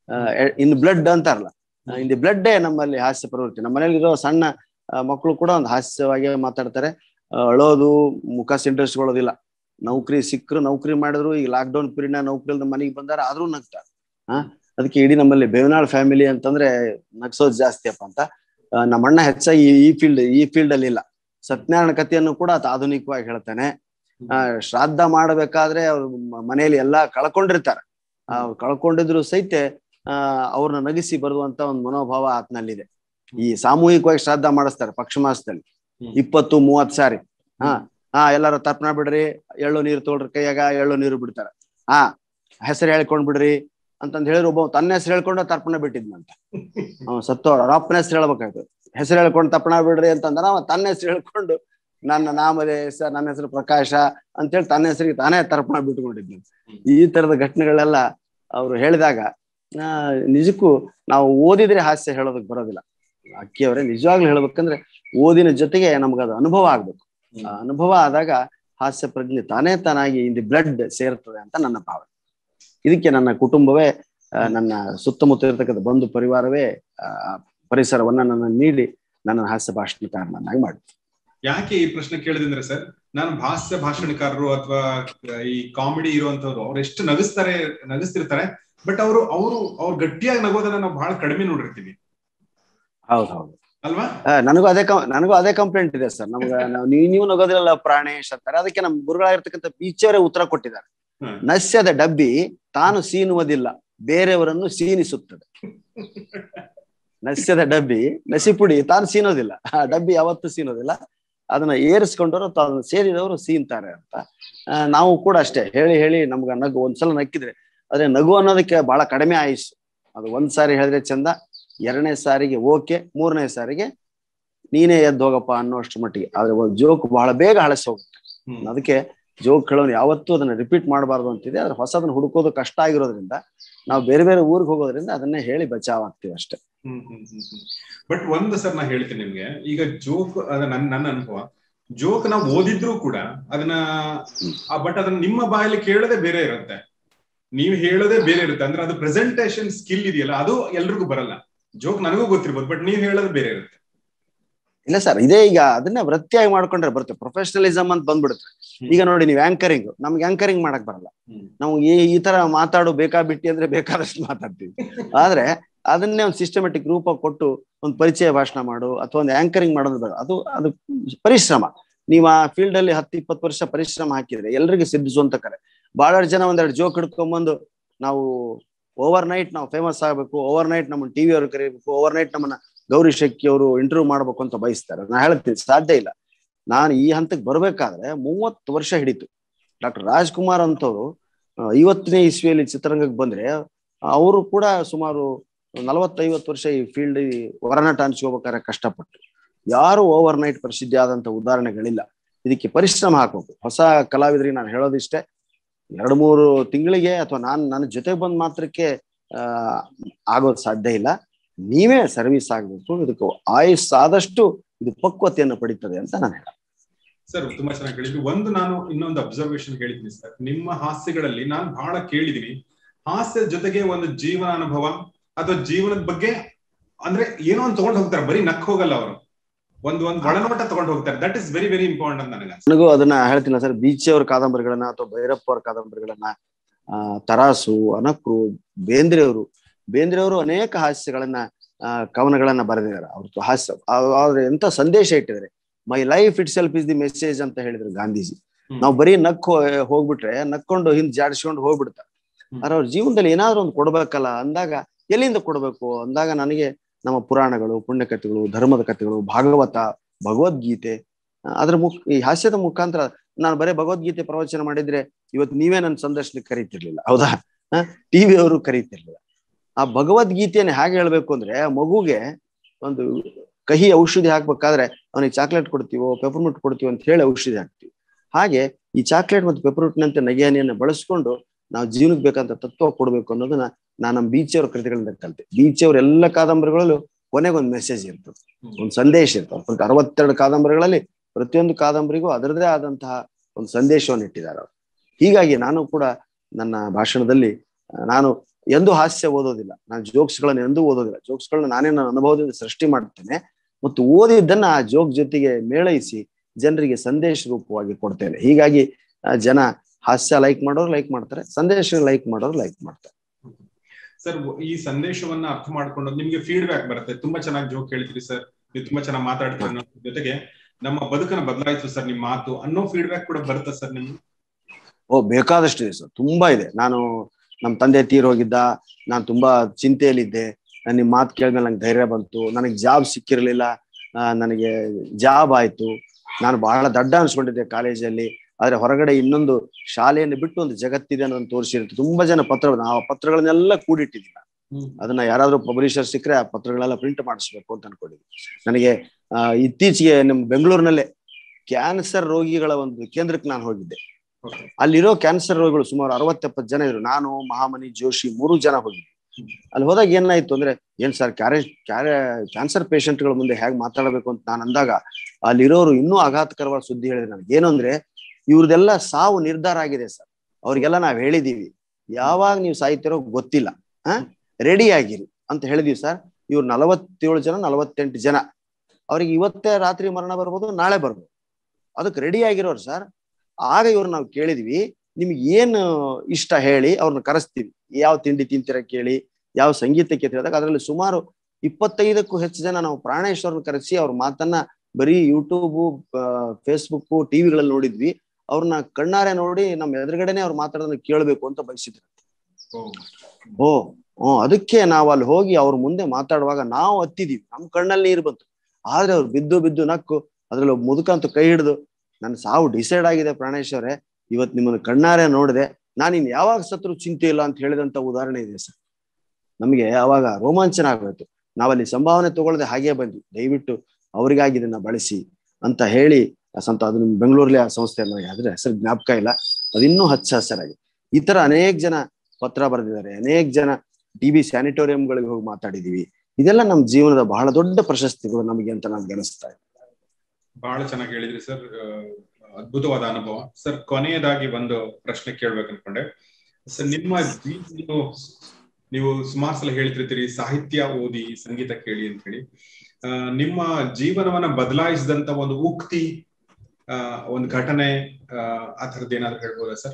ಇನ್ ಬ್ಲಡ್ ಅಂತಾರಲ್ಲ ಇನ್ ದಿ ಬ್ಲಡ್ ನಮ್ಮಲ್ಲಿ ಹಾಸ್ಯ ಪ್ರವೃತ್ತಿ ನಮ್ಮ ಮನೇಲಿರೋ ಸಣ್ಣ ಮಕ್ಕಳು ಕೂಡ ಒಂದು ಹಾಸ್ಯವಾಗಿ ಮಾತಾಡ್ತಾರೆ ಆ, ಅಳೋದು ಮುಖ ಸಿಂಟರ್ಸ್ಕೊಳ್ಳೋದಿಲ್ಲ ನೌಕರಿ ಸಿಕ್ಕರು ನೌಕರಿ ಮಾಡಿದ್ರು ಈಗ ಲಾಕ್ ಡೌನ್ ಪೀರಿಯಡ್ ನೌಕರಿ ಇಲ್ದ ಮನೆಗೆ ಬಂದಾರ ಆದ್ರೂ ನಗ್ತಾರೆ ಹಾ ಅದಕ್ಕೆ ಇಡೀ ನಮ್ಮಲ್ಲಿ ಬೇವನಾಳ್ ಫ್ಯಾಮಿಲಿ ಅಂತಂದ್ರೆ ನಗ್ಸೋದು ಜಾಸ್ತಿ ಅಪ್ಪ ಅಂತ ಆ, ನಮ್ಮ ಅಣ್ಣ ಹೆಚ್ಚಾಗಿ ಈ ಫೀಲ್ಡ್ ಈ ಫೀಲ್ಡ್ ಅಲ್ಲಿ ಇಲ್ಲ ಸತ್ಯನಾರಾಯಣ ಕಥೆಯನ್ನು ಕೂಡ ಆತ ಆಧುನಿಕವಾಗಿ ಹೇಳ್ತಾನೆ ಆ ಶ್ರಾದ್ದ ಮಾಡಬೇಕಾದ್ರೆ ಅವ್ರ ಮ- ಮನೆಯಲ್ಲಿ ಎಲ್ಲಾ ಕಳ್ಕೊಂಡಿರ್ತಾರೆ ಆ, ಅವ್ರು ಕಳ್ಕೊಂಡಿದ್ರು ಸಹಿತ ಆ ಅವ್ರನ್ನ ನಗಿಸಿ ಬರುವಂತ ಒಂದು ಮನೋಭಾವ ಆತನಲ್ಲಿದೆ ಈ ಸಾಮೂಹಿಕವಾಗಿ ಶ್ರಾದ್ದ ಮಾಡಿಸ್ತಾರೆ ಪಕ್ಷ ಮಾಸದಲ್ಲಿ
ಹ್ಮ್.
ಇಪ್ಪತ್ತು ಮೂವತ್ ಸಾರಿ ಹಾ ಹಾ ಎಲ್ಲಾರು ತರ್ಪಣ ಬಿಡ್ರಿ ಎಳ್ಳು ನೀರು ತೊಗೊಳ್ರಿ ಕೈಯಾಗ ಎಳ್ಳು ನೀರು ಬಿಡ್ತಾರ ಹಾ ಹೆಸರು ಹೇಳ್ಕೊಂಡ್ ಬಿಡ್ರಿ ಅಂತಂದ್ ಹೇಳಿದ್ರು ಒಬ್ಬ ತನ್ನ ಹೆಸರು ಹೇಳ್ಕೊಂಡು ತರ್ಪಣ ಬಿಟ್ಟಿದ್ನಂತ ಅವ್ನು ಸತ್ತೋರ ಅವ್ರ ಅಪ್ಪನ ಹೆಸರು ಹೇಳ್ಬೇಕಾಯ್ತು ಹೆಸರು ಹೇಳ್ಕೊಂಡು ತರ್ಪಣ ಬಿಡ್ರಿ ಅಂತಂದ್ರ ಅವ ತನ್ನ ಹೆಸರು ಹೇಳ್ಕೊಂಡು ನನ್ನ ನಾಮದೇಶ ನನ್ನ ಹೆಸರು ಪ್ರಕಾಶ ಅಂತೇಳಿ ತನ್ನ ಹೆಸರಿಗೆ ತಾನೇ ತರ್ಪಣ ಬಿಟ್ಕೊಂಡಿದ್ನು ಈ ತರದ ಘಟನೆಗಳೆಲ್ಲ ಅವ್ರು ಹೇಳಿದಾಗ ಆ, ನಿಜಕ್ಕೂ ನಾವು ಓದಿದ್ರೆ ಹಾಸ್ಯ ಹೇಳೋದಕ್ ಬರೋದಿಲ್ಲ ಅಕ್ಕಿಯವರೇ ನಿಜವಾಗ್ಲೂ ಹೇಳ್ಬೇಕಂದ್ರೆ ಓದಿನ ಜೊತೆಗೆ ನಮ್ಗದು ಅನುಭವ ಆಗ್ಬೇಕು ಆ ಅನುಭವ ಆದಾಗ ಹಾಸ್ಯ ಪ್ರಜ್ಞೆ ತಾನೇ ತಾನಾಗಿ ಇನ್ ದಿ ಬ್ಲಡ್ ಸೇರ್ತದೆ ಅಂತ ನನ್ನ ಭಾವನೆ ಇದಕ್ಕೆ ನನ್ನ ಕುಟುಂಬವೇ ಆ, ನನ್ನ ಸುತ್ತಮುತ್ತ ಇರತಕ್ಕಂಥ ಬಂಧು ಪರಿವಾರವೇ ಆ ಪರಿಸರವನ್ನ ನನ್ನ ನೀಡಿ ನನ್ನ ಹಾಸ್ಯ ಭಾಷಣಕಾರನನ್ನಾಗಿ ಮಾಡಿ
ಯಾಕೆ ಈ ಪ್ರಶ್ನೆ ಕೇಳಿದ್ರೆ ಸರ್ ನಾನು ಹಾಸ್ಯ ಭಾಷಣಕಾರರು ಅಥವಾ ಈ ಕಾಮಿಡಿ ಇರುವಂತವ್ರು ಅವ್ರು ಎಷ್ಟು ನಗಿಸ್ತಾರೆ ನಗಿಸ್ತಿರ್ತಾರೆ ಬಟ್ ಅವರು ಅವರು ಅವ್ರು ಗಟ್ಟಿಯಾಗಿ ನಗೋದನ್ನ ನಾವು ಬಹಳ ಕಡಿಮೆ ನೋಡಿರ್ತೀವಿ
ಹೌದು ಹೌದು
ಅಲ್ವಾ
ಆ, ನನಗೂ ಅದೇ ಕಂ- ನನಗೂ ಅದೇ ಕಂಪ್ಲೇಂಟ್ ಇದೆ ಸರ್ ನಮ್ಗ ನಾವು ನೀವು ನೀವು ನಗೋದಿಲ್ಲ ಪ್ರಾಣೇಶ್ ಅಂತಾರೆ ಅದಕ್ಕೆ ನಮ್ಮ ಗುರುಗಳಾಗಿರ್ತಕ್ಕಂಥ ಬೀಚವರೇ ಉತ್ತರ ಕೊಟ್ಟಿದ್ದಾರೆ
ಹ್ಮ್.
ನಸ್ಯದ ಡಬ್ಬಿ ತಾನು ಸೀನುವುದಿಲ್ಲ ಬೇರೆಯವರನ್ನು ಸೀನಿಸುತ್ತದೆ ನಸ್ಯದ ಡಬ್ಬಿ ನಸಿಪುಡಿ ತಾನು ಸೀನೋದಿಲ್ಲ ಆ ಡಬ್ಬಿ ಯಾವತ್ತೂ ಸೀನೋದಿಲ್ಲ ಅದನ್ನ ಏರಿಸ್ಕೊಂಡವರು ತಾನು ಸೇರಿದವರು ಸೀನ್ತಾರೆ ಅಂತ ಆ, ನಾವು ಕೂಡ ಅಷ್ಟೇ ಹೇಳಿ ಹೇಳಿ ನಮ್ಗ ನಗು ಒಂದ್ಸಲ ನಕ್ಕಿದ್ರೆ ಆದ್ರೆ ನಗು ಅನ್ನೋದಕ್ಕೆ ಬಹಳ ಕಡಿಮೆ ಆಯುಷ್ ಅದು ಒಂದ್ ಸಾರಿ ಹೇಳಿದ್ರೆ ಚಂದ ಎರಡನೇ ಸಾರಿಗೆ ಓಕೆ ಮೂರನೇ ಸಾರಿಗೆ ನೀನೇ ಎದ್ದು ಹೋಗಪ್ಪ ಅನ್ನೋಷ್ಟ್ರ ಮಟ್ಟಿಗೆ ಆದ್ರೆ ಒಂದು ಜೋಕ್ ಬಹಳ ಬೇಗ ಹಳಸಿ ಹೋಗುತ್ತೆ
ಹ್ಮ್.
ಅದಕ್ಕೆ ಜೋಕ್ ಹೇಳೋನು ಯಾವತ್ತೂ ಅದನ್ನ ರಿಪೀಟ್ ಮಾಡಬಾರ್ದು ಅಂತಿದೆ ಆದ್ರೆ ಹೊಸದನ್ನ ಹುಡುಕೋದು ಕಷ್ಟ ಆಗಿರೋದ್ರಿಂದ ನಾವು ಬೇರೆ ಬೇರೆ ಊರಿಗೆ ಹೋಗೋದ್ರಿಂದ ಅದನ್ನೇ ಹೇಳಿ ಬಚಾವ್ ಆಗ್ತೀವಿ ಅಷ್ಟೇ
ಬಟ್ ಒಂದು ಸರ್ ನಾ ಹೇಳ್ತೀನಿ ನಿಮ್ಗೆ ಈಗ ಜೋಕ್ ಅದ ನನ್ ನನ್ನ ಅನುಭವ ಜೋಕ್ ನಾವು ಓದಿದ್ರು ಕೂಡ ಅದನ್ನ ಬಟ್ ಅದನ್ನ ನಿಮ್ಮ ಬಾಯಲ್ಲಿ ಕೇಳೋದೇ ಬೇರೆ ಇರುತ್ತೆ ನೀವು ಹೇಳೋದೇ ಬೇರೆ ಇರುತ್ತೆ ಅಂದ್ರೆ ಅದು ಪ್ರೆಸೆಂಟೇಶನ್ ಸ್ಕಿಲ್ ಇದೆಯಲ್ಲ ಅದು ಎಲ್ರಿಗೂ ಬರಲ್ಲ ಜೋಕ್ ನನಗೂ ಗೊತ್ತಿರ್ಬೋದು ಬಟ್ ನೀವು ಹೇಳೋದು ಬೇರೆ ಇರುತ್ತೆ
ಇಲ್ಲ ಸರ್ ಇದೇ ಈಗ ಅದನ್ನ ವೃತ್ತಿಯಾಗಿ ಮಾಡ್ಕೊಂಡ್ರೆ ಬರುತ್ತೆ ಪ್ರೊಫೆಷನಲಿಸಮ್ ಅಂತ ಬಂದ್ಬಿಡುತ್ತೆ ಈಗ ನೋಡಿ ನೀವು ಆಂಕರಿಂಗ್ ನಮ್ಗೆ ಆಂಕರಿಂಗ್ ಮಾಡಕ್ ಬರಲ್ಲ
ಹ್ಮ್.
ನಾವು ಈ ಈ ತರ ಮಾತಾಡು ಬೇಕಾ ಬಿಟ್ಟಿ ಅಂದ್ರೆ ಬೇಕಾದಷ್ಟು ಮಾತಾಡ್ತೀವಿ ಆದ್ರೆ ಅದನ್ನೇ ಒಂದು ಸಿಸ್ಟಮೆಟಿಕ್ ರೂಪ ಕೊಟ್ಟು ಒಂದು ಪರಿಚಯ ಭಾಷಣ ಮಾಡು ಅಥವಾ ಒಂದು ಆಂಕರಿಂಗ್ ಮಾಡೋದು ಬೇಡ ಅದು ಅದು ಪರಿಶ್ರಮ ನೀವು ಆ ಫೀಲ್ಡ್ ಅಲ್ಲಿ ಹತ್ತು ಇಪ್ಪತ್ತು ವರ್ಷ ಪರಿಶ್ರಮ ಹಾಕಿದ್ರೆ ಎಲ್ರಿಗೂ ಸಿದ್ಧಿಸುವಂತ ಕಲೆ ಬಹಳಷ್ಟು ಜನ ಒಂದೆರಡು ಜೋಕ್ ಹಿಡ್ಕೊಂಡ್ಬಂದು ನಾವು ಓವರ್ ನೈಟ್ ನಾವು ಫೇಮಸ್ ಆಗ್ಬೇಕು ಓವರ್ ನೈಟ್ ನಮ್ಮನ್ನ ಟಿವಿ ಅವ್ರು ಕರೀಬೇಕು ಓವರ್ ನೈಟ್ ನಮ್ಮನ್ನ ಗೌರಿ ಶಕ್ಕಿ ಅವರು ಇಂಟರ್ವ್ಯೂ ಮಾಡ್ಬೇಕು ಅಂತ ಬಯಸ್ತಾರೆ ನಾ ಹೇಳ್ತೀನಿ ಸಾಧ್ಯ ಇಲ್ಲ ನಾನು ಈ ಹಂತಕ್ಕೆ ಬರ್ಬೇಕಾದ್ರೆ ಮೂವತ್ತು ವರ್ಷ ಹಿಡಿತು ಡಾಕ್ಟರ್ ರಾಜ್ಕುಮಾರ್ ಅಂತವ್ರು ಆ, ಐವತ್ತನೇ ಇಸ್ವಿಯಲ್ಲಿ ಚಿತ್ರರಂಗಕ್ಕೆ ಬಂದ್ರೆ ಅವರು ಕೂಡ ಸುಮಾರು ನಲವತ್ತೈವತ್ತು ವರ್ಷ ಈ ಫೀಲ್ಡ್ ಹೊರನಟ ಅನ್ಸ್ಕೋಬೇಕಾದ್ರೆ ಕಷ್ಟಪಟ್ಟು ಯಾರು ಓವರ್ ನೈಟ್ ಪ್ರಸಿದ್ಧಿ ಆದಂತ ಉದಾಹರಣೆಗಳಿಲ್ಲ ಇದಕ್ಕೆ ಪರಿಶ್ರಮ ಹಾಕ್ಬೇಕು ಹೊಸ ಕಲಾವಿದರಿಗೆ ನಾನು ಹೇಳೋದಿಷ್ಟೇ ಎರಡು ಮೂರು ತಿಂಗಳಿಗೆ ಅಥವಾ ನಾನು ನನ್ನ ಜೊತೆ ಬಂದ್ ಮಾತ್ರಕ್ಕೆ ಆ ಆಗೋದು ಸಾಧ್ಯ ಇಲ್ಲ ನೀವೇ ಸರ್ವಿಸ್ ಆಗ್ಬೇಕು ಇದಕ್ಕೆ ಆಯುಸ್ ಆದಷ್ಟು ಇದು ಪಕ್ವತೆಯನ್ನು ಪಡಿತದೆ ಅಂತ ನಾನು ಹೇಳ
ಸರ್ ತುಂಬಾ ಚೆನ್ನಾಗಿ ಹೇಳಿದ್ವಿ ಒಂದು ನಾನು ಇನ್ನೊಂದು ಅಬ್ಸರ್ವೇಷನ್ ಹೇಳಿದ್ದೀನಿ ಸರ್ ನಿಮ್ಮ ಹಾಸ್ಯಗಳಲ್ಲಿ ನಾನು ಬಹಳ ಕೇಳಿದೀನಿ ಹಾಸ್ಯದ ಜೊತೆಗೆ ಒಂದು ಜೀವನ ಅನುಭವ ಅಥವಾ ಜೀವನದ ಬಗ್ಗೆ ಅಂದ್ರೆ ಏನೋ ಒಂದು ತಗೊಂಡು ಹೋಗ್ತಾರೆ ಬರೀ ನಕ್ ಹೋಗಲ್ಲ ಅವರು ಒಂದು ಒಂದು ಒಳನೋಟ ತಗೊಂಡು ಹೋಗ್ತಾರೆ that is very very important ನನಗೆ
ನನಗೂ ಅದನ್ನ ಹೇಳ್ತೀನಿ ಸರ್ ಬೀಚಿ ಅವ್ರ ಕಾದಂಬರಿಗಳನ್ನ ಅಥವಾ ಭೈರಪ್ಪ ಅವ್ರ ಕಾದಂಬರಿಗಳನ್ನ ಆ ತರಾಸು ಅನಕ್ರು ಬೇಂದ್ರೆಯವರು ಬೇಂದ್ರೆಯವರು ಅನೇಕ ಹಾಸ್ಯಗಳನ್ನ ಆ ಕವನಗಳನ್ನ ಬರೆದಿದ್ದಾರೆ ಅವ್ರ ಹಾಸ್ಯ ಅವ್ರ ಎಂತ ಸಂದೇಶ ಇಟ್ಟಿದ್ದಾರೆ my life itself is the message ಅಂತ ಹೇಳಿದ್ರು ಗಾಂಧೀಜಿ ನಾವು ಬರೀ ನಕ್ ಹೋಗ್ಬಿಟ್ರೆ ನಕ್ಕೊಂಡು ಹಿಂದ್ ಜಾಡಿಸ್ಕೊಂಡು ಹೋಗ್ಬಿಡ್ತಾರೆ ಆದ್ರೆ ಅವ್ರ ಜೀವನದಲ್ಲಿ ಏನಾದ್ರು ಒಂದು ಕೊಡ್ಬೇಕಲ್ಲ ಅಂದಾಗ ಎಲ್ಲಿಂದ ಕೊಡ್ಬೇಕು ಅಂದಾಗ ನನಗೆ ನಮ್ಮ ಪುರಾಣಗಳು ಪುಣ್ಯಕಥೆಗಳು ಧರ್ಮದ ಕಥೆಗಳು ಭಾಗವತ ಭಗವದ್ಗೀತೆ ಅದ್ರ ಮುಖ ಈ ಹಾಸ್ಯದ ಮುಖಾಂತರ ನಾನು ಬರೀ ಭಗವದ್ಗೀತೆ ಪ್ರವಚನ ಮಾಡಿದ್ರೆ ಇವತ್ತು ನೀವೇ ನನ್ನ ಸಂದರ್ಶನಕ್ಕೆ ಕರೀತಿರ್ಲಿಲ್ಲ ಹೌದಾ ಟಿವಿ ಅವರು ಕರೀತಿರ್ಲಿಲ್ಲ ಆ ಭಗವದ್ಗೀತೆಯನ್ನು ಹೇಗೆ ಹೇಳ್ಬೇಕು ಅಂದ್ರೆ ಮಗುಗೆ ಒಂದು ಕಹಿ ಔಷಧಿ ಹಾಕ್ಬೇಕಾದ್ರೆ ಅವನಿಗೆ ಚಾಕ್ಲೇಟ್ ಕೊಡ್ತೀವೋ ಪೆಪರ್ಮಿಂಟ್ ಕೊಡ್ತೀವೋ ಅಂತ ಹೇಳಿ ಔಷಧಿ ಹಾಕ್ತಿವಿ ಹಾಗೆ ಈ ಚಾಕ್ಲೇಟ್ ಮತ್ತು ಪೆಪರ್ಮಿಂಟ್ನಂತೆ ನಗೆಹನಿಯನ್ನು ಬಳಸ್ಕೊಂಡು ನಾವು ಜೀವನಕ್ಕೆ ಬೇಕಂತ ತತ್ವ ಕೊಡ್ಬೇಕು ಅನ್ನೋದನ್ನ ನಾನು ನಮ್ಮ ಬೀಚಿಯವ್ರ ಕೃತಿಗಳಿಂದ ಕಲಿತೆ ಬೀಚಿಯವ್ರ ಎಲ್ಲ ಕಾದಂಬರಿಗಳಲ್ಲೂ ಕೊನೆಗೊಂದು ಮೆಸೇಜ್ ಇರ್ತದೆ ಒಂದು ಸಂದೇಶ ಇರ್ತದೆ ಅರವತ್ತೆರಡು ಕಾದಂಬರಿಗಳಲ್ಲಿ ಪ್ರತಿಯೊಂದು ಕಾದಂಬರಿಗೂ ಅದರದೇ ಆದಂತಹ ಒಂದು ಸಂದೇಶವನ್ನು ಇಟ್ಟಿದ್ದಾರೆ ಅವರು ಹೀಗಾಗಿ ನಾನು ಕೂಡ ನನ್ನ ಭಾಷಣದಲ್ಲಿ ನಾನು ಎಂದೂ ಹಾಸ್ಯ ಓದೋದಿಲ್ಲ ನಾನು ಜೋಕ್ಸ್ಗಳನ್ನ ಎಂದೂ ಓದೋದಿಲ್ಲ ಜೋಕ್ಸ್ಗಳನ್ನ ನಾನೇ ನನ್ನ ಅನುಭವದಿಂದ ಸೃಷ್ಟಿ ಮಾಡ್ತೇನೆ ಮತ್ತು ಓದಿದ್ದನ್ನ ಆ ಜೋಕ್ ಜೊತೆಗೆ ಮೇಳೈಸಿ ಜನರಿಗೆ ಸಂದೇಶ ರೂಪವಾಗಿ ಕೊಡ್ತೇನೆ ಹೀಗಾಗಿ ಜನ ಹಾಸ್ಯ ಲೈಕ್ ಮಾಡೋರು ಲೈಕ್ ಮಾಡ್ತಾರೆ ಸಂದೇಶ ಲೈಕ್ ಮಾಡೋರು ಲೈಕ್ ಮಾಡ್ತಾರೆ
ಸರ್ ಈ ಸಂದೇಶವನ್ನ ಅರ್ಥ ಮಾಡ್ಕೊಂಡು ನಿಮ್ಗೆ ಫೀಡ್ಬ್ಯಾಕ್ ಬರುತ್ತೆ ತುಂಬಾ ಚೆನ್ನಾಗಿ ಜೋಕ್ ಹೇಳ್ತೀರಿ ಸರ್ ನೀವು ತುಂಬಾ ಚೆನ್ನಾಗಿ ಮಾತಾಡ್ತೀರಿ ಜೊತೆಗೆ ನಮ್ಮ ಬದುಕನ್ನ ಬದಲಾಯಿತು ಸರ್ ನಿಮ್ ಮಾತು ಅನ್ನೋ ಫೀಡ್ಬ್ಯಾಕ್ ಕೂಡ ಬರುತ್ತೆ ಸರ್ ನಿಮ್ಗೆ
ಓ ಬೇಕಾದಷ್ಟು ಇದೆ ಸರ್ ತುಂಬಾ ಇದೆ ನಾನು ನಮ್ಮ ತಂದೆ ತೀರ್ ಹೋಗಿದ್ದ ನಾನು ತುಂಬಾ ಚಿಂತೆಯಲ್ಲಿದ್ದೆ ನಿಮ್ ಮಾತು ಕೇಳಿದ್ಮೇಲೆ ನಂಗೆ ಧೈರ್ಯ ಬಂತು ನನಗೆ ಜಾಬ್ ಸಿಕ್ಕಿರ್ಲಿಲ್ಲ ನನಗೆ ಜಾಬ್ ಆಯ್ತು ನಾನು ಬಹಳ ದಡ್ಡ ಅನ್ಸ್ಕೊಂಡಿದ್ದೆ ಕಾಲೇಜಲ್ಲಿ ಆದ್ರೆ ಹೊರಗಡೆ ಇನ್ನೊಂದು ಶಾಲೆಯನ್ನು ಬಿಟ್ಟು ಒಂದು ಜಗತ್ತಿದೆ ಅನ್ನೋದು ತೋರಿಸಿರುತ್ತೆ ತುಂಬಾ ಜನ ಪತ್ರ ಆ ಪತ್ರಗಳನ್ನೆಲ್ಲ ಕೂಡಿಟ್ಟಿದ್ದೀನಿ ಅದನ್ನ ಯಾರಾದ್ರೂ ಪಬ್ಲಿಷರ್ ಸಿಕ್ಕರೆ ಆ ಪತ್ರಗಳೆಲ್ಲ ಪ್ರಿಂಟ್ ಮಾಡಿಸ್ಬೇಕು ಅಂತ ಅನ್ಕೊಂಡಿದ್ವಿ ನನಗೆ ಆ ಇತ್ತೀಚೆಗೆ ನಿಮ್ ಬೆಂಗಳೂರಿನಲ್ಲೇ ಕ್ಯಾನ್ಸರ್ ರೋಗಿಗಳ ಒಂದು ಕೇಂದ್ರಕ್ಕೆ ನಾನು ಹೋಗಿದ್ದೆ ಅಲ್ಲಿರೋ ಕ್ಯಾನ್ಸರ್ ರೋಗಿಗಳು ಸುಮಾರು ಅರವತ್ತೆಪ್ಪತ್ತು ಜನ ಇದ್ರು ನಾನು ಮಹಾಮನಿ ಜೋಶಿ ಮೂರು ಜನ ಹೋಗಿದ್ವಿ ಅಲ್ಲಿ ಹೋದಾಗ ಏನಾಯ್ತು ಅಂದ್ರೆ ಏನ್ ಸರ್ ಕ್ಯಾರೆ ಕ್ಯಾರೆ ಕ್ಯಾನ್ಸರ್ ಪೇಷಂಟ್ಗಳ ಮುಂದೆ ಹೇಗೆ ಮಾತಾಡಬೇಕು ಅಂತ ನಾನು ಅಂದಾಗ ಅಲ್ಲಿರೋರು ಇನ್ನೂ ಆಘಾತಕರವಾದ ಸುದ್ದಿ ಹೇಳಿದ್ರು ನನಗೆ ಏನು ಅಂದ್ರೆ ಇವ್ರದೆಲ್ಲ ಸಾವು ನಿರ್ಧಾರ ಆಗಿದೆ ಸರ್ ಅವ್ರಿಗೆಲ್ಲ ನಾವ್ ಹೇಳಿದೀವಿ ಯಾವಾಗ ನೀವು ಸಾಯ್ತಿರೋ ಗೊತ್ತಿಲ್ಲ ಹ ರೆಡಿ ಆಗಿರಿ ಅಂತ ಹೇಳಿದೀವಿ ಸರ್ ಇವ್ರು ನಲವತ್ತೇಳು ಜನ ನಲವತ್ತೆಂಟು ಜನ ಅವ್ರಿಗೆ ಇವತ್ತೇ ರಾತ್ರಿ ಮರಣ ಬರ್ಬೋದು ನಾಳೆ ಬರ್ಬೋದು ಅದಕ್ಕೆ ರೆಡಿ ಆಗಿರೋರು ಸರ್ ಆಗ ಇವ್ರು ನಾವು ಕೇಳಿದ್ವಿ ನಿಮ್ಗೆ ಏನು ಇಷ್ಟ ಹೇಳಿ ಅವ್ರನ್ನ ಕರೆಸ್ತೀವಿ ಯಾವ ತಿಂಡಿ ತಿಂತೀರ ಕೇಳಿ ಯಾವ ಸಂಗೀತಕ್ಕೆ ತಿಳಿದಾಗ ಅದರಲ್ಲಿ ಸುಮಾರು ಇಪ್ಪತ್ತೈದಕ್ಕೂ ಹೆಚ್ಚು ಜನ ನಾವು ಪ್ರಾಣೇಶ್ವರನ ಕರೆಸಿ ಅವ್ರ ಮಾತನ್ನ ಬರೀ ಯೂಟ್ಯೂಬ್ ಫೇಸ್ಬುಕ್ ಟಿವಿಗಳಲ್ಲಿ ನೋಡಿದ್ವಿ ಅವ್ರನ್ನ ಕಣ್ಣಾರೆ ನೋಡಿ ನಮ್ಮ ಎದುರುಗಡೆನೆ ಅವ್ರು ಮಾತಾಡೋದನ್ನ ಕೇಳಬೇಕು ಅಂತ ಬಯಸಿದ್ರು ಓ ಹ್ಮ್ ಅದಕ್ಕೆ ನಾವು ಅಲ್ಲಿ ಹೋಗಿ ಅವ್ರ ಮುಂದೆ ಮಾತಾಡುವಾಗ ನಾವು ಹತ್ತಿದೀವಿ ನಮ್ ಕಣ್ಣಲ್ಲಿ ನೀರು ಬಂತು ಆದ್ರೆ ಅವ್ರು ಬಿದ್ದು ಬಿದ್ದು ನಕ್ಕು ಅದ್ರಲ್ಲಿ ಒಬ್ಬ ಮುದುಕಂತೂ ಕೈ ಹಿಡಿದು ನನ್ನ ಸಾವು ಡಿಸೈಡ್ ಆಗಿದೆ ಪ್ರಾಣೇಶ್ವರೇ ಇವತ್ ನಿಮ್ಮನ್ನ ಕಣ್ಣಾರೆ ನೋಡಿದೆ ನಾನು ಇನ್ ಯಾವಾಗ ಸತ್ರು ಚಿಂತೆ ಇಲ್ಲ ಅಂತ ಹೇಳಿದಂತ ಉದಾಹರಣೆ ಇದೆ ಸರ್ ನಮಗೆ ಅವಾಗ ರೋಮಾಂಚನ ಆಗೋಯ್ತು ನಾವಲ್ಲಿ ಸಂಭಾವನೆ ತಗೊಳ್ಳದೆ ಹಾಗೆ ಬಂದ್ವಿ ದಯವಿಟ್ಟು ಅವರಿಗಾಗಿ ಇದನ್ನ ಬಳಸಿ ಅಂತ ಹೇಳಿ ಸಂತ ಅದು ನಿಮ್ ಬೆಂಗಳೂರಲ್ಲಿ ಆ ಸಂಸ್ಥೆ ನನಗೆ ಅದ್ರ ಹೆಸರು ಜ್ಞಾಪಕ ಇಲ್ಲ ಅದಿನ್ನೂ ಹಚ್ಚ ಹಸರಾಗಿದೆ ಈ ತರ ಅನೇಕ ಜನ ಪತ್ರ ಬರೆದಿದ್ದಾರೆ ಅನೇಕ ಜನ ಟಿ ಬಿ ಸ್ಯಾನಿಟೋರಿಯಂಗಳಿಗೆ ಹೋಗಿ ಮಾತಾಡಿದೀವಿ ಇದೆಲ್ಲ ನಮ್ಮ ಜೀವನದ ಬಹಳ ದೊಡ್ಡ ಪ್ರಶಸ್ತಿಗಳು ನಮಗೆ ಅಂತ ನನ್ಗೆ ಅನಿಸ್ತಾ ಇದೆ
ಬಹಳ ಚೆನ್ನಾಗಿ ಹೇಳಿದ್ರಿ ಸರ್ ಅದ್ಭುತವಾದ ಅನುಭವ ಸರ್ ಕೊನೆಯದಾಗಿ ಒಂದು ಪ್ರಶ್ನೆ ಕೇಳ್ಬೇಕು ಅನ್ಕೊಂಡೆ ಸರ್ ನಿಮ್ಮ ನೀವು ನೀವು ಸುಮಾರು ಸಲ ಹೇಳ್ತಿರ್ತೀರಿ ಸಾಹಿತ್ಯ ಓದಿ ಸಂಗೀತ ಕೇಳಿ ಅಂತ ಹೇಳಿ ನಿಮ್ಮ ಜೀವನವನ್ನ ಬದಲಾಯಿಸಿದಂತ ಒಂದು ಉಕ್ತಿ ಒಂದು ಘಟನೆ ಆ ಥರದ್ದು ಏನಾದ್ರು ಹೇಳ್ಬೋದಾ ಸರ್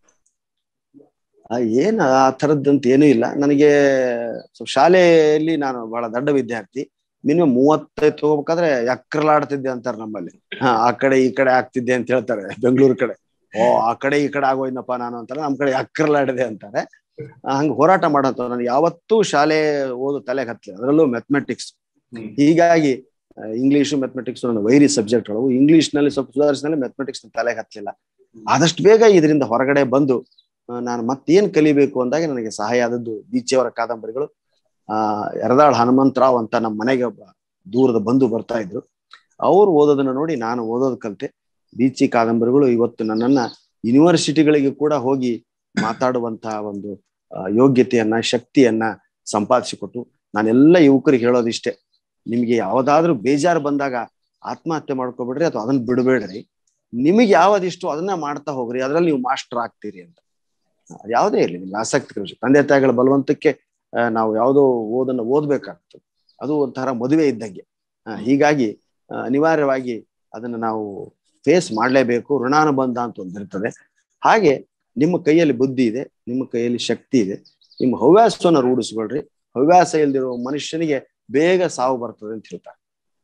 ಏನ್ ಆ ಥರದ್ದಂತ ಏನೂ ಇಲ್ಲ ನನಗೆ ಶಾಲೆಯಲ್ಲಿ ನಾನು ಬಹಳ ದೊಡ್ಡ ವಿದ್ಯಾರ್ಥಿ ಮಿನಿಮಮ್ ಮೂವತ್ತೈದು ತಗೋಬೇಕಾದ್ರೆ ಎಕ್ರಲಾಡ್ತಿದ್ದೆ ಅಂತಾರೆ ನಮ್ಮಲ್ಲಿ ಹಾ ಆ ಕಡೆ ಈ ಕಡೆ ಆಗ್ತಿದ್ದೆ ಅಂತ ಹೇಳ್ತಾರೆ ಬೆಂಗಳೂರು ಕಡೆ ಓ ಆ ಕಡೆ ಈ ಕಡೆ ಆಗೋಯ್ನಪ್ಪ ನಾನು ಅಂತಾರೆ ನಮ್ ಕಡೆ ಎಕ್ರಲಾಡಿದೆ ಅಂತಾರೆ ಹಂಗ ಹೋರಾಟ ಮಾಡಂತ ನಾನು ಯಾವತ್ತೂ ಶಾಲೆ ಓದು ತಲೆಗೆ ಹತ್ತಲಿಲ್ಲ ಅದರಲ್ಲೂ ಮ್ಯಾಥಮೆಟಿಕ್ಸ್ ಹೀಗಾಗಿ ಇಂಗ್ಲಿಷ್ ಮ್ಯಾಥಮೆಟಿಕ್ಸ್ ನನ್ನ ವೈರಿ ಸಬ್ಜೆಕ್ಟ್ಗಳು ಇಂಗ್ಲಿಷ್ ನಲ್ಲಿ ಸ್ವಲ್ಪ ಸುಧಾರಿಸಿನಲ್ಲಿ ಮ್ಯಾಥಮೆಟಿಕ್ಸ್ ತಲೆಗೆ ಹತ್ತಲಿಲ್ಲ ಆದಷ್ಟು ಬೇಗ ಇದರಿಂದ ಹೊರಗಡೆ ಬಂದು ನಾನು ಮತ್ತೇನ್ ಕಲಿಬೇಕು ಅಂದಾಗ ನನಗೆ ಸಹಾಯ ಆದದ್ದು ಬೀಚಿಯವರ ಕಾದಂಬರಿಗಳು ಆ ಯರದಾಳ್ ಹನುಮಂತರಾವ್ ಅಂತ ನಮ್ಮ ಮನೆಗೆ ಒಬ್ಬ ದೂರದ ಬಂಧು ಬರ್ತಾ ಇದ್ರು ಅವ್ರು ಓದೋದನ್ನ ನೋಡಿ ನಾನು ಓದೋದ್ ಕಲಿತೆ ಬೀಚಿ ಕಾದಂಬರಿಗಳು ಇವತ್ತು ನನ್ನನ್ನ ಯೂನಿವರ್ಸಿಟಿಗಳಿಗೆ ಕೂಡ ಹೋಗಿ ಮಾತಾಡುವಂತಹ ಒಂದು ಯೋಗ್ಯತೆಯನ್ನ ಶಕ್ತಿಯನ್ನ ಸಂಪಾದಿಸಿಕೊಟ್ಟು ನಾನೆಲ್ಲ ಯುವಕರಿಗೆ ಹೇಳೋದಿಷ್ಟೇ ನಿಮ್ಗೆ ಯಾವ್ದಾದ್ರು ಬೇಜಾರು ಬಂದಾಗ ಆತ್ಮಹತ್ಯೆ ಮಾಡ್ಕೊಬಿಡ್ರಿ ಅಥವಾ ಅದನ್ನ ಬಿಡಬೇಡ್ರಿ ನಿಮಗೆ ಯಾವ್ದಿಷ್ಟು ಅದನ್ನ ಮಾಡ್ತಾ ಹೋಗ್ರಿ ಅದ್ರಲ್ಲಿ ನೀವು ಮಾಸ್ಟರ್ ಆಗ್ತೀರಿ ಅಂತ ಯಾವುದೇ ಇರಲಿ ನಿಮ್ಗೆ ಆಸಕ್ತಿ ವಿಷಯ ತಂದೆ ತಾಯಿಗಳ ಬಲವಂತಕ್ಕೆ ನಾವು ಯಾವುದೋ ಓದನ್ನ ಓದ್ಬೇಕಾಗ್ತದೆ ಅದು ಒಂಥರ ಮದುವೆ ಇದ್ದಂಗೆ ಹೀಗಾಗಿ ಅನಿವಾರ್ಯವಾಗಿ ಅದನ್ನ ನಾವು ಫೇಸ್ ಮಾಡ್ಲೇಬೇಕು ಋಣಾನುಬಂಧ ಅಂತ ಒಂದಿರ್ತದೆ ಹಾಗೆ ನಿಮ್ಮ ಕೈಯಲ್ಲಿ ಬುದ್ಧಿ ಇದೆ ನಿಮ್ಮ ಕೈಯಲ್ಲಿ ಶಕ್ತಿ ಇದೆ ನಿಮ್ಮ ಹವ್ಯಾಸವನ್ನ ರೂಢಿಸ್ಕೊಳ್ರಿ ಹವ್ಯಾಸ ಇಲ್ದಿರೋ ಮನುಷ್ಯನಿಗೆ ಬೇಗ ಸಾವು ಬರ್ತದೆ ಅಂತ ಹೇಳ್ತಾರೆ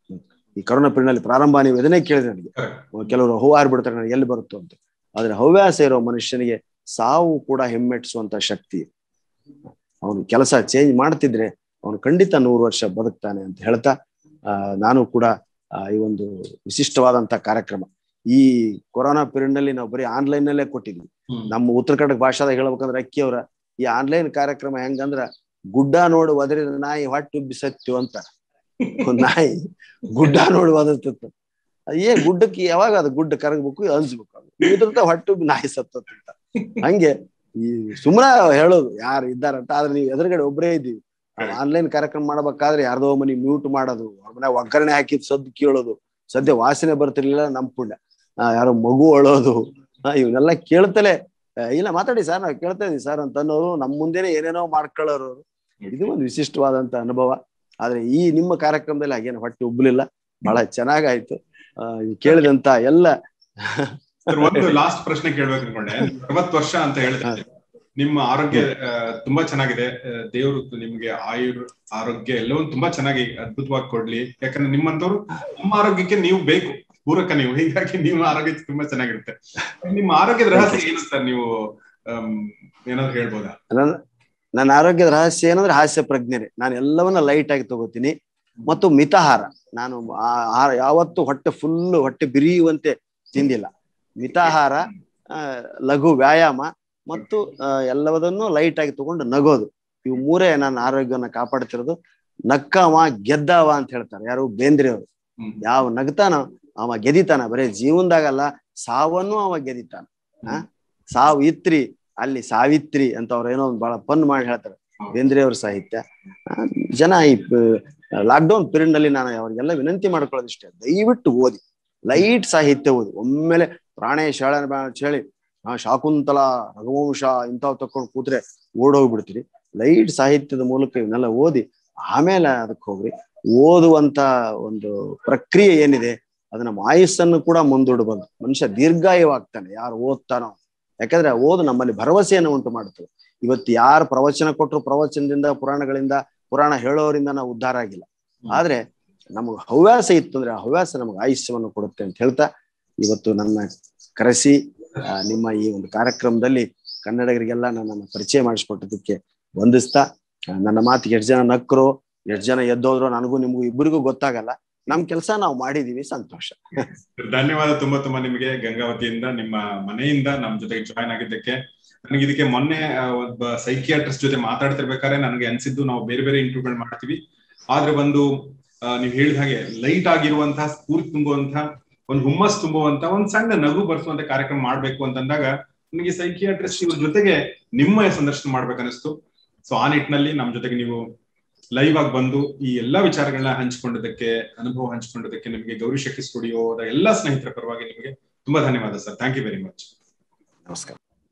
ಈ ಕರೋನಾ ಪಿರಿಯಡ್ನಲ್ಲಿ ಪ್ರಾರಂಭ ನೀವು ಇದನ್ನೇ ಕೇಳಿದ್ರೆ ನನಗೆ ಕೆಲವರು ಹೂವಾರ್ ಬಿಡ್ತಾರೆ ನನಗೆ ಎಲ್ಲಿ ಬರುತ್ತೋ ಅಂತ ಆದ್ರೆ ಹವ್ಯಾಸ ಇರೋ ಮನುಷ್ಯನಿಗೆ ಸಾವು ಕೂಡ ಹೆಮ್ಮೆಟ್ಟಿಸುವಂತ ಶಕ್ತಿ ಅವನು ಕೆಲಸ ಚೇಂಜ್ ಮಾಡ್ತಿದ್ರೆ ಅವನು ಖಂಡಿತ ನೂರು ವರ್ಷ ಬದುಕ್ತಾನೆ ಅಂತ ಹೇಳ್ತಾ ಆ ನಾನು ಕೂಡ ಈ ಒಂದು ವಿಶಿಷ್ಟವಾದಂತ ಕಾರ್ಯಕ್ರಮ ಈ ಕೊರೋನಾ ಪೀರಿಯಡ್ ನಲ್ಲಿ ನಾವು ಬರೀ ಆನ್ಲೈನ್ ನಲ್ಲೇ ಕೊಟ್ಟಿದ್ವಿ ನಮ್ಮ ಉತ್ತರ ಕನ್ನಡ ಭಾಷಾದಾಗ ಹೇಳ್ಬೇಕಂದ್ರೆ ಅಕ್ಕಿ ಅವರ ಈ ಆನ್ಲೈನ್ ಕಾರ್ಯಕ್ರಮ ಹೆಂಗಂದ್ರ ಗುಡ್ಡ ನೋಡಿ ಒದರಿದ ನಾಯಿ ಹೊಟ್ಟುಬ್ಬಿ ಸತ್ಯು ಅಂತ ನಾಯಿ ಗುಡ್ಡ ನೋಡಿ ಒದರ್ತಿತ್ತು ಏ ಗುಡ್ಡಕ್ಕೆ ಯಾವಾಗ ಅದು ಗುಡ್ಡ ಕರಗ್ಬೇಕು ಅನ್ಸ್ಬೇಕು ಅದು ಇದ್ರದ ಹೊಟ್ಟುಬ್ಬಿ ನಾಯಿ ಸತ್ತಂತ ಹಂಗೆ ಈ ಸುಮ್ಮನ ಹೇಳೋದು ಯಾರು ಇದ್ದಾರಂತ ಆದ್ರೆ ನೀವು ಎದುರುಗಡೆ ಒಬ್ಬರೇ ಇದ್ದೀವಿ ಆನ್ಲೈನ್ ಕಾರ್ಯಕ್ರಮ ಮಾಡ್ಬೇಕಾದ್ರೆ ಯಾರ್ದೋ ಮನಿ ಮ್ಯೂಟ್ ಮಾಡೋದು ಅವ್ರ ಮನೆ ಒಗ್ಗರಣೆ ಹಾಕಿದ್ ಸದ್ದು ಕೇಳೋದು ಸದ್ಯ ವಾಸನೆ ಬರ್ತಿರ್ಲಿಲ್ಲ ನಮ್ ಪುಣ್ಯ ಯಾರೋ ಮಗು ಅಳೋದು ಇವನ್ನೆಲ್ಲ ಕೇಳ್ತಲೇ ಇಲ್ಲ ಮಾತಾಡಿ ಸರ್ ನಾವು ಕೇಳ್ತಾ ಇದೀವಿ ಸರ್ ಅಂತ ಅನ್ನೋರು ನಮ್ ಮುಂದೆನೆ ಏನೇನೋ ಮಾಡ್ಕೊಳ್ಳೋರು ಇದು ಒಂದು ವಿಶಿಷ್ಟವಾದಂತ ಅನುಭವ ಆದ್ರೆ ಈ ನಿಮ್ಮ ಕಾರ್ಯಕ್ರಮದಲ್ಲಿ ಹಾಗೇನು ಹೊಟ್ಟೆ ಉಬ್ಲಿಲ್ಲ ಬಹಳ ಚೆನ್ನಾಗಾಯ್ತು ಕೇಳಿದಂತ ಎಲ್ಲ
ಒಂದು ಲಾಸ್ಟ್ ಪ್ರಶ್ನೆ ಕೇಳ್ಬೇಕು ಅನ್ಕೊಂಡೆ ಅರವತ್ತು ವರ್ಷ ಅಂತ ಹೇಳಿದ್ರೆ ನಿಮ್ಮ ಆರೋಗ್ಯ ತುಂಬಾ ಚೆನ್ನಾಗಿದೆ ದೇವರು ನಿಮ್ಗೆ ಆಯುರ್ ಆರೋಗ್ಯ ಎಲ್ಲವೂ ತುಂಬಾ ಚೆನ್ನಾಗಿ ಅದ್ಭುತವಾಗಿ ಕೊಡ್ಲಿ ಯಾಕಂದ್ರೆ ನಿಮ್ಮಂತವ್ರು ನಮ್ಮ ಆರೋಗ್ಯಕ್ಕೆ ನೀವು ಬೇಕು ಪೂರಕ ನೀವು ಹೀಗಾಗಿ ನಿಮ್ಮ ಆರೋಗ್ಯ ತುಂಬಾ ಚೆನ್ನಾಗಿರುತ್ತೆ ನಿಮ್ಮ ಆರೋಗ್ಯದ ರಹಸ್ಯ ಏನು ಸರ್ ನೀವು ಏನಾದ್ರು ಹೇಳ್ಬೋದಾ
ನನ್ನ ಆರೋಗ್ಯದ ರಹಸ್ಯ ಏನಂದ್ರೆ ಹಾಸ್ಯ ಪ್ರಜ್ಞೆ ನಾನು ಎಲ್ಲವನ್ನ ಲೈಟ್ ಆಗಿ ತಗೋತೀನಿ ಮತ್ತು ಮಿತಾಹಾರ ನಾನು ಯಾವತ್ತು ಹೊಟ್ಟೆ ಫುಲ್ ಹೊಟ್ಟೆ ಬಿರಿಯುವಂತೆ ತಿಂದಿಲ್ಲ ಮಿತಾಹಾರ ಲಘು ವ್ಯಾಯಾಮ ಮತ್ತು ಎಲ್ಲವದನ್ನು ಲೈಟ್ ಆಗಿ ತಗೊಂಡು ನಗೋದು ಇವು ಮೂರೇ ನನ್ನ ಆರೋಗ್ಯವನ್ನ ಕಾಪಾಡ್ತಿರೋದು ನಕ್ಕವ ಗೆದ್ದವ ಅಂತ ಹೇಳ್ತಾರೆ ಯಾರು ಬೇಂದ್ರೆಯವರು ಯಾವ ನಗ್ತಾನ ಅವ ಗೆದಿತಾನ ಬರೇ ಜೀವನದಾಗಲ್ಲ ಸಾವನ್ನು ಅವ ಗೆದಿತಾನ ಹ ಸಾವು ಇತ್ರಿ ಅಲ್ಲಿ ಸಾವಿತ್ರಿ ಅಂತ ಅವ್ರ ಏನೋ ಒಂದು ಬಹಳ ಪನ್ ಮಾಡಿ ಹೇಳ್ತಾರೆ ಬೇಂದ್ರೆಯವ್ರ ಸಾಹಿತ್ಯ ಜನ ಈ ಲಾಕ್ಡೌನ್ ಪೀರಿಯಡ್ ನಲ್ಲಿ ನಾನು ಅವ್ರಿಗೆಲ್ಲ ವಿನಂತಿ ಮಾಡ್ಕೊಳ್ಳೋದಿಷ್ಟೇ ದಯವಿಟ್ಟು ಓದಿ ಲೈಟ್ ಸಾಹಿತ್ಯ ಓದಿ ಒಮ್ಮೆಲೆ ಪ್ರಾಣೇಶ್ ಹೇಳ ಹೇಳಿ ಆ ಶಾಕುಂತಲ ರಘುವಂಶ ಇಂಥವ್ ತಕೊಂಡು ಕೂತ್ರೆ ಓಡೋಗ್ಬಿಡ್ತೀರಿ ಲೈಟ್ ಸಾಹಿತ್ಯದ ಮೂಲಕ ಇವನ್ನೆಲ್ಲ ಓದಿ ಆಮೇಲೆ ಅದಕ್ಕೆ ಹೋಗ್ರಿ ಓದುವಂತ ಒಂದು ಪ್ರಕ್ರಿಯೆ ಏನಿದೆ ಅದು ನಮ್ಮ ಆಯುಸ್ಸನ್ನು ಕೂಡ ಮುಂದೂಡಬಹುದು ಮನುಷ್ಯ ದೀರ್ಘಾಯುವಾಗ್ತಾನೆ ಯಾರು ಓದ್ತಾನೋ ಯಾಕಂದ್ರೆ ಓದು ನಮ್ಮಲ್ಲಿ ಭರವಸೆಯನ್ನು ಉಂಟು ಮಾಡುತ್ತದೆ ಇವತ್ತು ಯಾರು ಪ್ರವಚನ ಕೊಟ್ಟರು ಪ್ರವಚನದಿಂದ ಪುರಾಣಗಳಿಂದ ಪುರಾಣ ಹೇಳೋರಿಂದ ನಾವು ಉದ್ಧಾರ ಆಗಿಲ್ಲ ಆದ್ರೆ ನಮಗೆ ಹವ್ಯಾಸ ಇತ್ತು ಅಂದ್ರೆ ಆ ಹವ್ಯಾಸ ನಮಗೆ ಆಯುಷ್ಯವನ್ನು ಕೊಡುತ್ತೆ ಅಂತ ಹೇಳ್ತಾ ಇವತ್ತು ನನ್ನ ಕರೆಸಿ ನಿಮ್ಮ ಈ ಒಂದು ಕಾರ್ಯಕ್ರಮದಲ್ಲಿ ಕನ್ನಡಿಗರಿಗೆಲ್ಲ ನನ್ನನ್ನು ಪರಿಚಯ ಮಾಡಿಸ್ಕೊಟ್ಟದಕ್ಕೆ ವಂದಿಸ್ತಾ ನನ್ನ ಮಾತಿಗೆ ಎಷ್ಟು ಜನ ನಕ್ಕರು ಎಷ್ಟು ಜನ ಎದ್ದೋದ್ರು ನನಗೂ ನಿಮಗೂ ಇಬ್ಬರಿಗೂ ಗೊತ್ತಾಗಲ್ಲ ನಮ್ ಕೆಲಸ ನಾವು ಮಾಡಿದೀವಿ ಸಂತೋಷ
ಧನ್ಯವಾದ ತುಂಬಾ ತುಂಬಾ ನಿಮಗೆ ಗಂಗಾವತಿಯಿಂದ ನಿಮ್ಮ ಮನೆಯಿಂದ ನಮ್ ಜೊತೆಗೆ ಜಾಯ್ನ್ ಆಗಿದ್ದಕ್ಕೆ ನನಗೆ ಇದಕ್ಕೆ ಮೊನ್ನೆ ಒಬ್ಬ ಸೈಕಿಯಾಟ್ರಿಸ್ಟ್ ಜೊತೆ ಮಾತಾಡ್ತಿರ್ಬೇಕಾದ್ರೆ ನನಗೆ ಅನ್ಸಿದ್ದು ನಾವು ಬೇರೆ ಬೇರೆ ಇಂಟರ್ವ್ಯೂಗಳು ಮಾಡ್ತೀವಿ ಆದ್ರೆ ಒಂದು ನೀವು ಹೇಳಿದ ಹಾಗೆ ಲೈಟ್ ಆಗಿರುವಂತಹ ಸ್ಫೂರ್ತಿ ತುಂಬುವಂತಹ ಒಂದು ಹುಮ್ಮಸ್ ತುಂಬುವಂತ ಒಂದ್ ಸಣ್ಣ ನಗು ಬರ್ಸುವಂತ ಕಾರ್ಯಕ್ರಮ ಮಾಡ್ಬೇಕು ಅಂತಂದಾಗ ನನಗೆ ಸೈಕಿಯಾಟ್ರಿಸ್ಟ್ ಇವ್ರ ಜೊತೆಗೆ ನಿಮ್ಮ ಸಂದರ್ಶನ ಮಾಡ್ಬೇಕನ್ನಿಸ್ತು ಸೊ ಆ ನಿಟ್ಟಿನಲ್ಲಿ ನಮ್ ಜೊತೆಗೆ ನೀವು ಲೈವ್ ಆಗಿ ಬಂದು ಈ ಎಲ್ಲಾ ವಿಚಾರಗಳನ್ನ ಹಂಚಿಕೊಂಡಿದ್ದಕ್ಕೆ ಅನುಭವ ಹಂಚಿಕೊಂಡಿದ್ದಕ್ಕೆ ನಿಮಗೆ ಗೌರಿ ಶಕ್ತಿ ಸ್ಟುಡಿಯೋದ ಎಲ್ಲಾ ಸ್ನೇಹಿತರ ಪರವಾಗಿ ನಿಮಗೆ ತುಂಬಾ ಧನ್ಯವಾದ sir thank you very much
ನಮಸ್ಕಾರ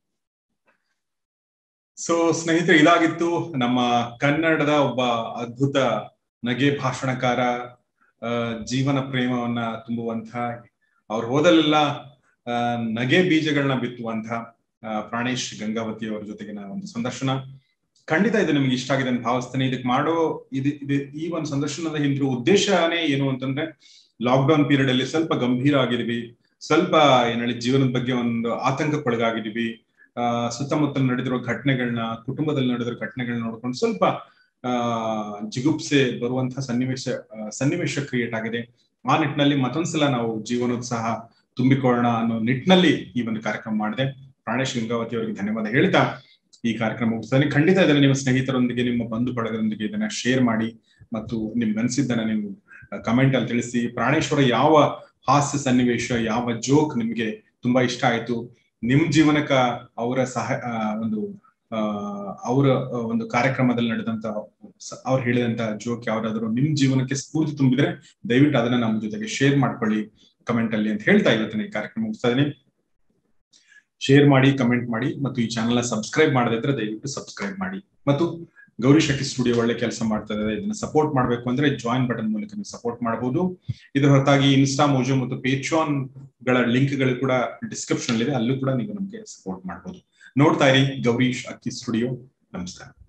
ಸೊ ಸ್ನೇಹಿತರೆ ಇದಾಗಿತ್ತು ನಮ್ಮ ಕನ್ನಡದ ಒಬ್ಬ ಅದ್ಭುತ ನಗೆ ಭಾಷಣಕಾರ ಜೀವನ ಪ್ರೇಮವನ್ನ ತುಂಬುವಂತ ಅವ್ರು ಹೋದಲ್ಲೆಲ್ಲ ನಗೆ ಬೀಜಗಳನ್ನ ಬಿತ್ತುವಂತ ಪ್ರಾಣೇಶ್ ಗಂಗಾವತಿ ಅವರ ಜೊತೆಗಿನ ಒಂದು ಸಂದರ್ಶನ ಖಂಡಿತ ಇದು ನಿಮ್ಗೆ ಇಷ್ಟ ಆಗಿದೆ ಅಂತ ಭಾವಿಸ್ತೇನೆ ಇದಕ್ಕೆ ಮಾಡೋ ಇದು ಇದು ಈ ಒಂದು ಸಂದರ್ಶನದ ಹಿಂದಿರುವ ಉದ್ದೇಶನೇ ಏನು ಅಂತಂದ್ರೆ ಲಾಕ್ ಡೌನ್ ಪೀರಿಯಡ್ ಅಲ್ಲಿ ಸ್ವಲ್ಪ ಗಂಭೀರ ಆಗಿದ್ವಿ ಸ್ವಲ್ಪ ಏನ್ ಹೇಳಿ ಜೀವನದ ಬಗ್ಗೆ ಒಂದು ಆತಂಕಕ್ಕೊಳಗಾಗಿದ್ವಿ ಆ ಸುತ್ತಮುತ್ತಲು ನಡೆದಿರೋ ಘಟನೆಗಳನ್ನ ಕುಟುಂಬದಲ್ಲಿ ನಡೆದಿರೋ ಘಟನೆಗಳನ್ನ ನೋಡ್ಕೊಂಡು ಸ್ವಲ್ಪ ಆ ಜಿಗುಪ್ಸೆ ಬರುವಂತಹ ಸನ್ನಿವೇಶ ಸನ್ನಿವೇಶ ಕ್ರಿಯೇಟ್ ಆಗಿದೆ ಆ ನಿಟ್ಟಿನಲ್ಲಿ ಮತ್ತೊಂದ್ಸಲ ನಾವು ಜೀವನೋತ್ಸಾಹ ತುಂಬಿಕೊಳ್ಳೋಣ ಅನ್ನೋ ನಿಟ್ಟಿನಲ್ಲಿ ಈ ಒಂದು ಕಾರ್ಯಕ್ರಮ ಮಾಡಿದೆ ಪ್ರಾಣೇಶ್ ಗಂಗಾವತಿ ಅವರಿಗೆ ಧನ್ಯವಾದ ಹೇಳ್ತಾ ಈ ಕಾರ್ಯಕ್ರಮ ಮುಗಿಸ್ತಾನೆ ಖಂಡಿತ ಇದನ್ನ ನಿಮ್ಮ ಸ್ನೇಹಿತರೊಂದಿಗೆ ನಿಮ್ಮ ಬಂಧು ಬಳಗದೊಂದಿಗೆ ಇದನ್ನ ಶೇರ್ ಮಾಡಿ ಮತ್ತು ನಿಮ್ಗೆ ಅನ್ಸಿದ್ದನ್ನ ನೀವು ಕಮೆಂಟ್ ಅಲ್ಲಿ ತಿಳಿಸಿ ಪ್ರಾಣೇಶ್ವರ ಯಾವ ಹಾಸ್ಯ ಸನ್ನಿವೇಶ ಯಾವ ಜೋಕ್ ನಿಮ್ಗೆ ತುಂಬಾ ಇಷ್ಟ ಆಯ್ತು ನಿಮ್ ಜೀವನಕ್ಕ ಅವರ ಸಹ ಆ, ಒಂದು ಆ ಅವರ ಒಂದು ಕಾರ್ಯಕ್ರಮದಲ್ಲಿ ನಡೆದಂತ ಅವ್ರು ಹೇಳಿದಂತ ಜೋಕ್ ಯಾವ್ದಾದ್ರು ನಿಮ್ ಜೀವನಕ್ಕೆ ಸ್ಫೂರ್ತಿ ತುಂಬಿದ್ರೆ ದಯವಿಟ್ಟು ಅದನ್ನ ನಮ್ಮ ಜೊತೆಗೆ ಶೇರ್ ಮಾಡ್ಕೊಳ್ಳಿ ಕಮೆಂಟ್ ಅಲ್ಲಿ ಅಂತ ಹೇಳ್ತಾ ಇವತ್ತಿನ ಈ ಕಾರ್ಯಕ್ರಮ ಮುಗಿಸ್ತಾ ಇದೀನಿ ಶೇರ್ ಮಾಡಿ ಕಮೆಂಟ್ ಮಾಡಿ ಮತ್ತು ಈ ಚಾನೆಲ್ ಸಬ್ಸ್ಕ್ರೈಬ್ ಮಾಡದಿದ್ರೆ ದಯವಿಟ್ಟು ಸಬ್ಸ್ಕ್ರೈಬ್ ಮಾಡಿ ಮತ್ತು ಗೌರಿ ಶಕ್ತಿ ಸ್ಟುಡಿಯೋ ಒಳ್ಳೆ ಕೆಲಸ ಮಾಡ್ತಾ ಇದೆ ಇದನ್ನ ಸಪೋರ್ಟ್ ಮಾಡಬೇಕು ಅಂದ್ರೆ ಜಾಯಿನ್ ಬಟನ್ ಮೂಲಕ ನೀವು ಸಪೋರ್ಟ್ ಮಾಡಬಹುದು ಇದರ ಹೊರತಾಗಿ ಇನ್ಸ್ಟಾ ಮೋಜೋ ಮತ್ತು ಪೇಚಾನ್ ಗಳ ಲಿಂಕ್ ಗಳು ಕೂಡ ಡಿಸ್ಕ್ರಿಪ್ಷನ್ ಇದೆ ಅಲ್ಲೂ ಕೂಡ ನೀವು ನಮಗೆ ಸಪೋರ್ಟ್ ಮಾಡಬಹುದು ನೋಡ್ತಾ ಇರಿ ಗೌರೀಶ್ ಅಕ್ಕಿ ಸ್ಟುಡಿಯೋ ನಮಸ್ಕಾರ